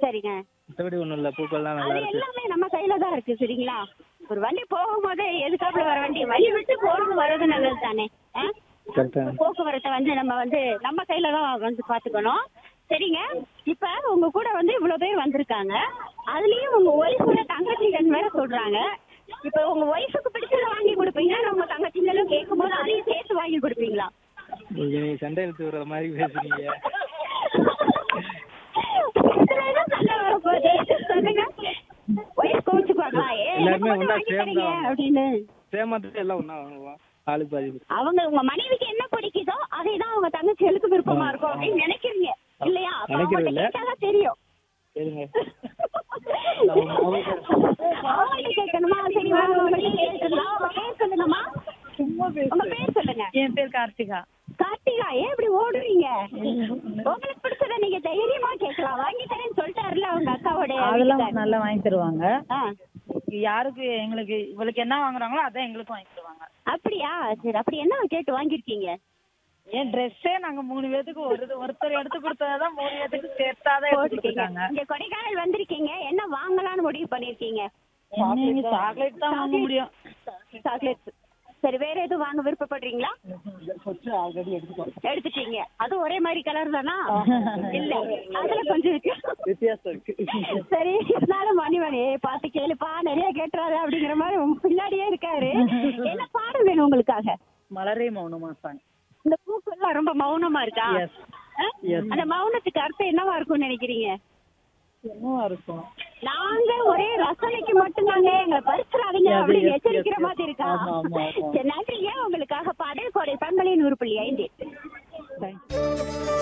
சரிங்க மற்றபடி ஒன்றும் இல்லை பூக்கள்லாம் நல்லா அது இருக்கு எல்லாமே நம்ம கையில தான் இருக்கு சரிங்களா ஒரு வண்டி போகும்போது எதுக்காப்புல வர வண்டி வழி விட்டு போறது வர்றது நல்லது தானே ஆ? கரெக்டாக போக்குவரத்தை வந்து நம்ம வந்து நம்ம கையில தான் வந்து பாத்துக்கணும் சரிங்க இப்ப உங்க கூட வந்து இவ்வளவு பேர் வந்திருக்காங்க அதுலயும் உங்க ஒய்ஃபோட தங்கச்சிங்கன்னு வேற சொல்றாங்க இப்ப உங்க ஒய்ஃபுக்கு பிடிச்சத வாங்கி கொடுப்பீங்களா உங்க தங்கச்சிங்களும் கேட்கும்போது அதையும் சேர்த்து வாங்கி கொடுப்பீங்களா நீங்கள் சண்டை இழுத்து விடுற மாதிரி பேசுறீங்க இதுல என்ன சண்டை வரப்போகுது? சொல்லுங்க. wife கோவிச்சுக்குவாங்களா? ஏன் எல்லாருமே எனக்கு மட்டும் ஒண்ணா வாங்கி சேர்ந்து தரீங்க தான் அப்படின்னு சேமாத்துட்டு எல்லாம் ஒன்றா வாங்குவோம் ஆளுக்கு பாதி பேர். அவங்க உங்க மனைவிக்கு என்ன பிடிக்குதோ அதை தான் அவங்க தங்கச்சிகளுக்கு விருப்பமா இருக்கும் அப்படின்னு நினைக்கிறீங்க இல்லையா அப்ப நினைக்கிறது அவங்கள்ட்ட இல்ல. கேட்டாதான் தெரியும் சரிங்க அவங்கள்ட்ட கேட்கணுமா சரி வாங்க உங்கள்ட்ட கேட்டுக்கலாம் உங்க பேர் சொல்லுங்கம்மா உங்க பேர் சொல்லுங்க என் பேர் கார்த்திகா கார்த்திகா ஏன் இப்படி ஓடுறீங்க உங்களுக்கு பிடிச்சத நீங்க தைரியமா கேட்கலாம் வாங்கி தரேன்னு சொல்லிட்டாருல அவங்க அக்காவோட அதெல்லாம் வீட்டுக்காரர். நல்லா வாங்கி தருவாங்க ஆ, யாருக்கு எங்களுக்கு இவளுக்கு என்ன வாங்குறாங்களோ அதான் எங்களுக்கும் வாங்கி தருவாங்க அப்படியா சரி அப்படி என்ன கேட்டு வாங்கிருக்கீங்க என் ட்ரெஸ்ஸே நாங்க மூணு பேத்துக்கு ஒரு ஒருத்தர் எடுத்து கொடுத்ததான் மூணு பேத்துக்கு சேர்த்தாதான் எடுத்து போட்டுட்டீங்க கொடுத்துருக்காங்க இங்க கொடைக்கானல் வந்திருக்கீங்க என்ன வாங்கலாம்னு முடிவு பண்ணிருக்கீங்க சாக்லேட் தான் வாங்க முடியும் சாக்லேட் சரி வேற எதுவும் வாங்க விருப்பப்படுறீங்களா ஆல்ரெடி எடுத்துக்கோம் எடுத்துட்டீங்க அது ஒரே மாதிரி கலர் தானா இல்ல அதுல கொஞ்சம் வித்தியாசம் வித்தியாசம் இருக்கு சரி இருந்தாலும் மணிமணி பார்த்து கேளுப்பா நிறைய கேட்டுறாரு அப்படிங்கிற மாதிரி உங்க பின்னாடியே இருக்காரு என்ன பாடம் வேணும் உங்களுக்காக மலரே மௌனமா சாங் இந்த பூக்கள்லாம் ரொம்ப மௌனமா இருக்கா Yes. ஆ? அந்த மௌனத்துக்கு அர்த்தம் என்னவா இருக்கும்னு நினைக்கிறீங்க என்னவா இருக்கும் நாங்க ஒரே ரசனைக்கு மட்டும்தாங்க எங்களை பரிசுறாதீங்க Yes, அப்படின்னு yes, எச்சரிக்கிற yes, yes. மாதிரி இருக்கா ஆமா, ஆமா, ஆமா. சரி நன்றிங்க உங்களுக்காக பாடல் கோடை பண்பலின் உருப்பள்ளி ஐந்து தேங்க்யூ